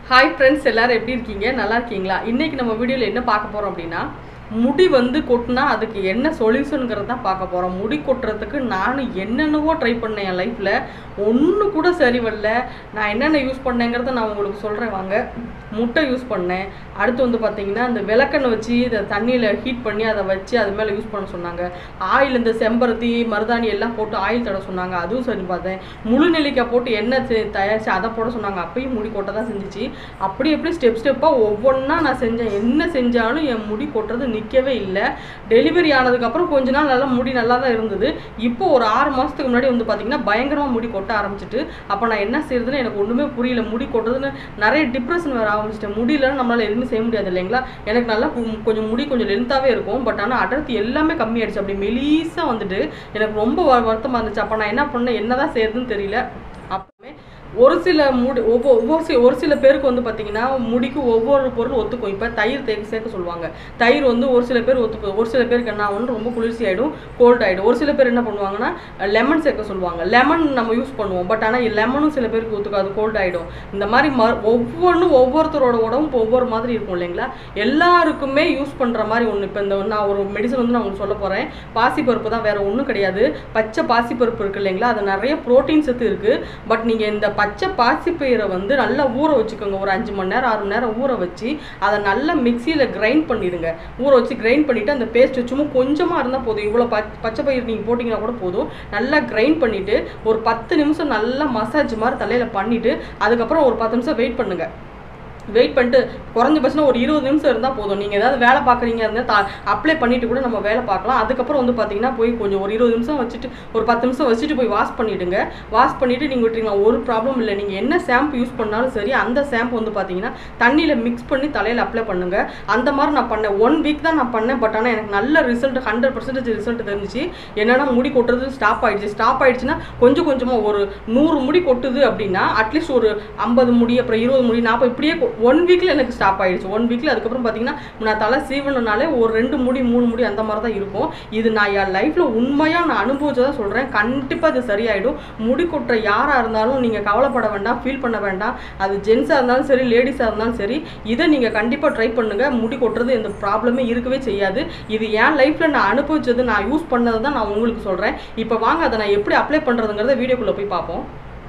hi friends எல்லாரும் எப்படி இருக்கீங்க நல்லா இருக்கீங்களா இன்னைக்கு நம்ம வீடியோவில் என்ன பார்க்க போகிறோம் அப்படின்னா முடி வந்து கொட்டினா அதுக்கு என்ன சொல்யூஷனுங்கிறத தான் பார்க்க போகிறோம் முடி கொட்டுறதுக்கு நானும் என்னென்னவோ ட்ரை பண்ணேன் என் லைஃப்பில் ஒன்று கூட சரி வரல நான் என்னென்ன யூஸ் பண்ணேங்கிறத நான் உங்களுக்கு சொல்கிறேன் வாங்க முட்டை யூஸ் பண்ணேன் அடுத்து வந்து பார்த்தீங்கன்னா இந்த விளக்கெண்ணெய் வச்சு இதை தண்ணியில் ஹீட் பண்ணி அதை வச்சு அது மேலே யூஸ் பண்ண சொன்னாங்க ஆயில் இந்த செம்பருத்தி மருதாணி எல்லாம் போட்டு ஆயில் தட சொன்னாங்க அதுவும் சரி பார்த்தேன் முழு நெல்லிக்காய் போட்டு எண்ணெய் செ- தயாரிச்சு அதை போட சொன்னாங்க அப்பயும் முடி கொட்ட தான் செஞ்சுச்சு அப்படி எப்படி ஸ்டெப் ஸ்டெப்பாக ஒவ்வொன்றா நான் செஞ்சேன் என்ன செஞ்சாலும் என் முடி கொட்டுறது நிற்கவே இல்லை டெலிவரி ஆனதுக்கப்புறம் கொஞ்ச நாள் நல்லா முடி நல்லா தான் இருந்தது இப்போ ஒரு ஆறு மாதத்துக்கு முன்னாடி வந்து பார்த்தீங்கன்னா பயங்கரமாக முடி கொட்ட ஆரம்பிச்சிட்டு அப்போ நான் என்ன செய்யறதுன்னு எனக்கு ஒன்றுமே புரியல முடி கொட்டுறதுன்னு நிறைய டிப்ரெஷன் வர ஆரம்பிச்சிட்டேன் முடியலன்னு நம்மளால எதுவுமே செய்ய முடியாது இல்லைங்களா எனக்கு நல்லா கு- கொஞ்சம் முடி கொஞ்சம் லென்த்தாகவே இருக்கும் பட் ஆனால் அடர்த்தி எல்லாமே கம்மியாயிடுச்சு அப்படி மெலிசா வந்துட்டு எனக்கு ரொம்ப வ- வருத்தமா இருந்துச்சு அப்போ நான் என்ன பண்ணேன் என்னதான் செய்யறதுன்னு தெரியல அப்பவே ஒரு சில முடி ஒவ்வொரு ஒவ்வொரு சி ஒரு சில பேருக்கு வந்து பார்த்தீங்கன்னா முடிக்கு ஒவ்வொரு பொருள் ஒத்துக்கும் இப்போ தயிர் தேக்க சேர்க்க சொல்லுவாங்க தயிர் வந்து ஒரு சில பேர் ஒத்துக்கும் ஒரு சில பேருக்கு என்ன ஆகும் ரொம்ப குளிர்ச்சி ஆகிடும் கோல்ட் ஆகிடும் ஒரு சில பேர் என்ன பண்ணுவாங்கன்னா லெமன் சேர்க்க சொல்லுவாங்க லெமன் நம்ம யூஸ் பண்ணுவோம் பட் ஆனால் லெமனும் சில பேருக்கு ஒத்துக்காது கோல்ட் ஆகிடும் இந்த மாதிரி ம ஒவ்வொன்றும் ஒவ்வொருத்தரோட உடம்பும் இப்போ ஒவ்வொரு மாதிரி இருக்கும் இல்லைங்களா எல்லாருக்குமே யூஸ் பண்ணுற மாதிரி ஒன்று இப்போ இந்த நான் ஒரு மெடிசன் வந்து நான் உங்களுக்கு சொல்ல போகிறேன் பாசிப்பருப்பு தான் வேறு ஒன்றும் கிடையாது பச்சை பாசிப்பருப்பு இருக்கு இல்லைங்களா அது நிறைய ப்ரோட்டீன் சத்து இருக்குது பட் நீங்கள் இந்த பச்சை பாசிப்பயிரை வந்து நல்லா ஊற வச்சுக்கோங்க ஒரு அஞ்சு மணி நேரம் ஆறு மணி நேரம் ஊற வச்சு அதை நல்லா மிக்சியில் கிரைண்ட் பண்ணிடுங்க ஊற வச்சு கிரைண்ட் பண்ணிவிட்டு அந்த பேஸ்ட் சும்மா கொஞ்சமாக இருந்தால் போதும் இவ்வளோ பச் பச்சை பயிர் நீங்கள் போட்டிங்கன்னா கூட போதும் நல்லா கிரைண்ட் பண்ணிவிட்டு ஒரு பத்து நிமிஷம் நல்லா மசாஜ் மாதிரி தலையில் பண்ணிவிட்டு அதுக்கப்புறம் ஒரு பத்து நிமிஷம் வெயிட் பண்ணுங்கள் வெயிட் பண்ணிட்டு குறைஞ்சபட்சம் ஒரு இருபது நிமிஷம் இருந்தால் போதும் நீங்கள் ஏதாவது வேலை பார்க்குறீங்க இருந்தால் அப்ளை பண்ணிட்டு கூட நம்ம வேலை பார்க்கலாம் அதுக்கப்புறம் வந்து பார்த்தீங்கன்னா போய் கொஞ்சம் ஒரு இருபது நிமிஷம் வச்சுட்டு ஒரு பத்து நிமிஷம் வச்சுட்டு போய் வாஷ் பண்ணிவிடுங்க வாஷ் பண்ணிவிட்டு நீங்கள் விட்டுறீங்க ஒரு ப்ராப்ளம் இல்லை நீங்கள் என்ன ஷாம்பு யூஸ் பண்ணாலும் சரி அந்த ஷாம்பு வந்து பார்த்தீங்கன்னா தண்ணியில் மிக்ஸ் பண்ணி தலையில் அப்ளை பண்ணுங்கள் அந்த மாதிரி நான் பண்ணேன் ஒன் வீக் தான் நான் பண்ணேன் பட் ஆனால் எனக்கு நல்ல ரிசல்ட் ஹண்ட்ரட் பர்சன்டேஜ் ரிசல்ட் தெரிஞ்சிச்சு என்னன்னா முடி கொட்டுறது ஸ்டாப் ஆயிடுச்சு ஸ்டாப் ஆயிடுச்சுன்னா கொஞ்சம் கொஞ்சமாக ஒரு நூறு முடி கொட்டுது அப்படின்னா அட்லீஸ்ட் ஒரு ஐம்பது முடி அப்புறம் இருபது முடி நாற்பது இப்படியே ஒன் வீக்கில் எனக்கு ஸ்டாப் ஆயிடுச்சு ஒன் வீக்கில் அதுக்கப்புறம் பார்த்தீங்கன்னா நான் தலை சீவனனாலே ஒரு ரெண்டு முடி மூணு முடி அந்த மாதிரி தான் இருக்கும் இது நான் என் லைஃப்பில் உண்மையாக நான் அனுபவிச்சதான் சொல்கிறேன் கண்டிப்பாக இது சரியாயிடும் முடி கொட்டுற யாராக இருந்தாலும் நீங்கள் கவலைப்பட வேண்டாம் ஃபீல் பண்ண வேண்டாம் அது ஜென்ஸாக இருந்தாலும் சரி லேடிஸாக இருந்தாலும் சரி இதை நீங்கள் கண்டிப்பாக ட்ரை பண்ணுங்கள் முடி கொட்டுறது எந்த ப்ராப்ளமே இருக்கவே செய்யாது இது என் லைஃப்பில் நான் அனுபவிச்சது நான் யூஸ் பண்ணதை தான் நான் உங்களுக்கு சொல்கிறேன் இப்போ வாங்க அதை நான் எப்படி அப்ளை பண்ணுறதுங்கிறத வீடியோக்குள்ளே போய் பார்ப்போம்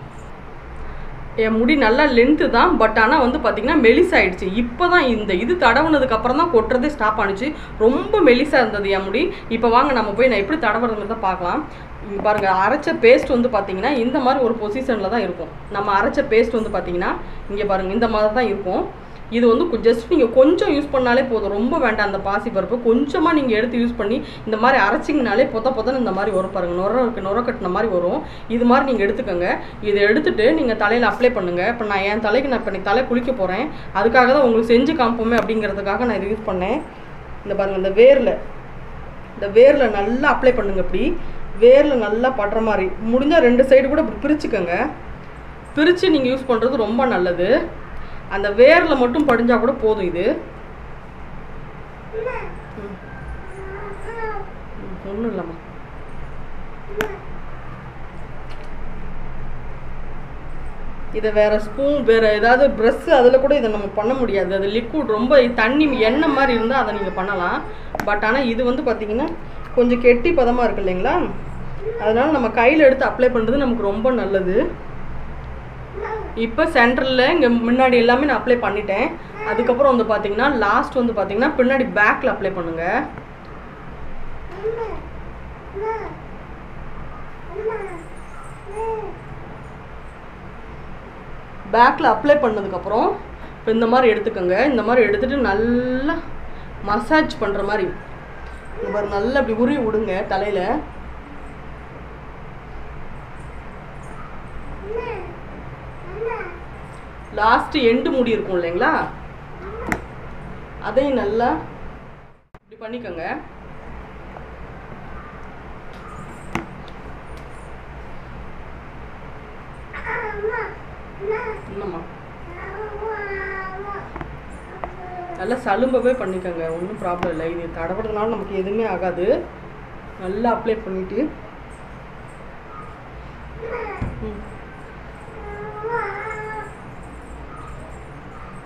என் முடி நல்லா லென்த்து தான் பட் ஆனால் வந்து பார்த்தீங்கன்னா மெலிஸ் ஆயிடுச்சு இப்போ தான் இந்த இது தடவுனதுக்கு அப்புறம் தான் கொட்டுறதே ஸ்டாப் ஆனிச்சு ரொம்ப மெலிசாக இருந்தது என் முடி இப்போ வாங்க நம்ம போய் நான் எப்படி தடவுறதுங்கிறத பார்க்கலாம் இங்க பாருங்க அரைச்ச பேஸ்ட் வந்து பார்த்தீங்கன்னா இந்த மாதிரி ஒரு பொசிஷனில் தான் இருக்கும் நம்ம அரைச்ச பேஸ்ட் வந்து பார்த்தீங்கன்னா இங்கே பாருங்க இந்த மாதிரி தான் இருக்கும் இது வந்து ஜஸ்ட் நீங்கள் கொஞ்சம் யூஸ் பண்ணாலே போதும் ரொம்ப வேண்டாம் அந்த பாசி பருப்பு கொஞ்சமாக நீங்கள் எடுத்து யூஸ் பண்ணி இந்த மாதிரி அரைச்சிங்கனாலே பொத்த பொத்தன்னு இந்த மாதிரி வரும் பாருங்கள் நுர நுர கட்டின மாதிரி வரும் இது மாதிரி நீங்கள் எடுத்துக்கோங்க இதை எடுத்துட்டு நீங்கள் தலையில் அப்ளை பண்ணுங்கள் இப்போ நான் என் தலைக்கு நான் இப்போ நீ தலை குளிக்க போகிறேன் அதுக்காக தான் உங்களுக்கு செஞ்சு காமிப்போமே அப்படிங்கிறதுக்காக நான் இது யூஸ் பண்ணேன் இந்த பாருங்கள் இந்த வேரில் இந்த வேரில் நல்லா அப்ளை பண்ணுங்க இப்படி வேரில் நல்லா படுற மாதிரி முடிஞ்சால் ரெண்டு சைடு கூட இப்படி பிரிச்சுக்கோங்க பிரித்து நீங்கள் யூஸ் பண்ணுறது ரொம்ப நல்லது அந்த வேரில் மட்டும் படிஞ்சா கூட போதும் இது ஒன்றும் இல்லைம்மா இதை வேற ஸ்பூன் வேற ஏதாவது ப்ரெஷ் அதில் கூட இதை நம்ம பண்ண முடியாது அது லிக்விட் ரொம்ப தண்ணி எண்ணெய் மாதிரி இருந்தால் அதை நீங்கள் பண்ணலாம் பட் ஆனால் இது வந்து பார்த்தீங்கன்னா கொஞ்சம் கெட்டி பதமாக இருக்கு இல்லைங்களா அதனால நம்ம கையில் எடுத்து அப்ளை பண்ணுறது நமக்கு ரொம்ப நல்லது இப்போ சென்டரில் இங்கே முன்னாடி எல்லாமே நான் அப்ளை பண்ணிட்டேன் அதுக்கப்புறம் வந்து பார்த்தீங்கன்னா லாஸ்ட் வந்து பார்த்தீங்கன்னா பின்னாடி பேக்கில் அப்ளை பண்ணுங்க பேக்கில் அப்ளை பண்ணதுக்கப்புறம் இப்போ இந்த மாதிரி எடுத்துக்கோங்க இந்த மாதிரி எடுத்துட்டு நல்லா மசாஜ் பண்ணுற மாதிரி இந்த மாதிரி நல்லா அப்படி உருவி விடுங்க தலையில் லாஸ்ட் எண்டு முடி இருக்கும் இல்லைங்களா அதையும் நல்லா இப்படி பண்ணிக்கோங்க என்னம்மா நல்லா சலும்பவே பண்ணிக்கோங்க ஒன்றும் ப்ராப்ளம் இல்லை இது தடவுறதுனால நமக்கு எதுவுமே ஆகாது நல்லா அப்ளை பண்ணிட்டு ம்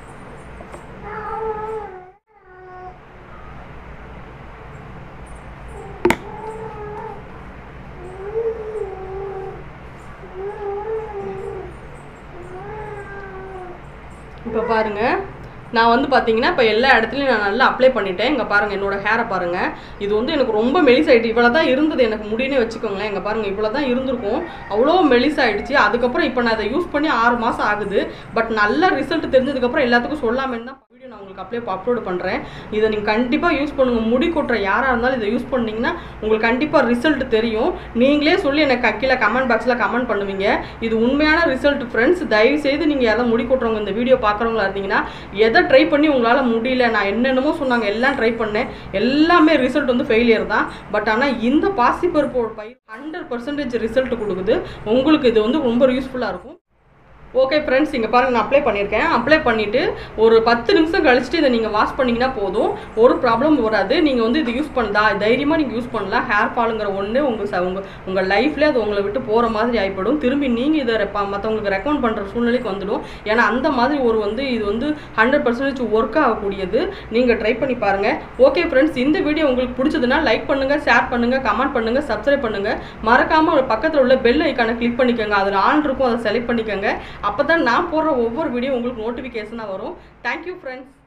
இப்போ பாருங்க நான் வந்து பார்த்தீங்கன்னா இப்போ எல்லா இடத்துலையும் நான் நல்லா அப்ளை பண்ணிட்டேன் இங்கே பாருங்கள் என்னோட ஹேரை பாருங்கள் இது வந்து எனக்கு ரொம்ப மெலிசாயிட்டு இவ்வளோ தான் இருந்தது எனக்கு முடினே வச்சுக்கோங்களேன் இங்கே பாருங்கள் இவ்வளோ தான் இருந்திருக்கும் அவ்வளோ மெலிசாயிடுச்சு அதுக்கப்புறம் இப்போ நான் அதை யூஸ் பண்ணி ஆறு மாதம் ஆகுது பட் நல்ல ரிசல்ட் தெரிஞ்சதுக்கப்புறம் எல்லாத்துக்கும் சொல்லாமல் தான் வீடியோ நான் உங்களுக்கு அப்படியே அப்லோட் பண்ணுறேன் இதை நீங்கள் கண்டிப்பாக யூஸ் பண்ணுங்க முடி கொட்டுற யாராக இருந்தாலும் இதை யூஸ் பண்ணீங்கன்னா உங்களுக்கு கண்டிப்பாக ரிசல்ட் தெரியும் நீங்களே சொல்லி எனக்கு கீழே கமெண்ட் பாக்ஸில் கமெண்ட் பண்ணுவீங்க இது உண்மையான ரிசல்ட் ஃப்ரெண்ட்ஸ் தயவு செய்து நீங்கள் யாராவது முடி கொட்டுறவங்க இந்த வீடியோ பார்க்குறவங்களா இருந்தீங்கன்னா எதை ட்ரை பண்ணி உங்களால் முடியல நான் என்னென்னமோ சொன்னாங்க எல்லாம் ட்ரை பண்ணேன் எல்லாமே ரிசல்ட் வந்து ஃபெயிலியர் தான் பட் ஆனால் இந்த பாசிப்பருப்போட பயிர் ஹண்ட்ரட் பர்சன்டேஜ் ரிசல்ட் கொடுக்குது உங்களுக்கு இது வந்து ரொம்ப யூஸ்ஃபுல்லாக இருக்கும் ஓகே ஃப்ரெண்ட்ஸ் இங்கே பாருங்க நான் அப்ளை பண்ணியிருக்கேன் அப்ளை பண்ணிவிட்டு ஒரு பத்து நிமிஷம் கழிச்சிட்டு இதை நீங்கள் வாஷ் பண்ணிங்கன்னா போதும் ஒரு ப்ராப்ளம் வராது நீங்கள் வந்து இது யூஸ் பண்ணதா தைரியமாக நீங்கள் யூஸ் பண்ணலாம் ஹேர் ஃபாலுங்கிற ஒன்று உங்கள் ச உங்கள் உங்கள் லைஃப்லேயே அது உங்களை விட்டு போகிற மாதிரி ஆகிப்படும் திரும்பி நீங்கள் இதை ரெப்ப- மற்றவங்களுக்கு ரெக்கமெண்ட் பண்ணுற சூழ்நிலைக்கு வந்துடும் ஏன்னா அந்த மாதிரி ஒரு வந்து இது வந்து ஹண்ட்ரட் பர்சன்டேஜ் ஒர்க் ஆகக்கூடியது நீங்கள் ட்ரை பண்ணி பாருங்கள் ஓகே ஃப்ரெண்ட்ஸ் இந்த வீடியோ உங்களுக்கு பிடிச்சதுன்னா லைக் பண்ணுங்கள் ஷேர் பண்ணுங்கள் கமெண்ட் பண்ணுங்கள் சப்ஸ்கிரைப் பண்ணுங்கள் மறக்காமல் பக்கத்தில் உள்ள பெல் ஐக்கானை கிளிக் பண்ணிக்கோங்க அதில் ஆன் இருக்கும் அதை செலக்ட் பண்ணிக்கோங்க அப்போ தான் நான் போடுற ஒவ்வொரு வீடியோ உங்களுக்கு நோட்டிஃபிகேஷனாக வரும் தேங்க்யூ ஃப்ரெண்ட்ஸ்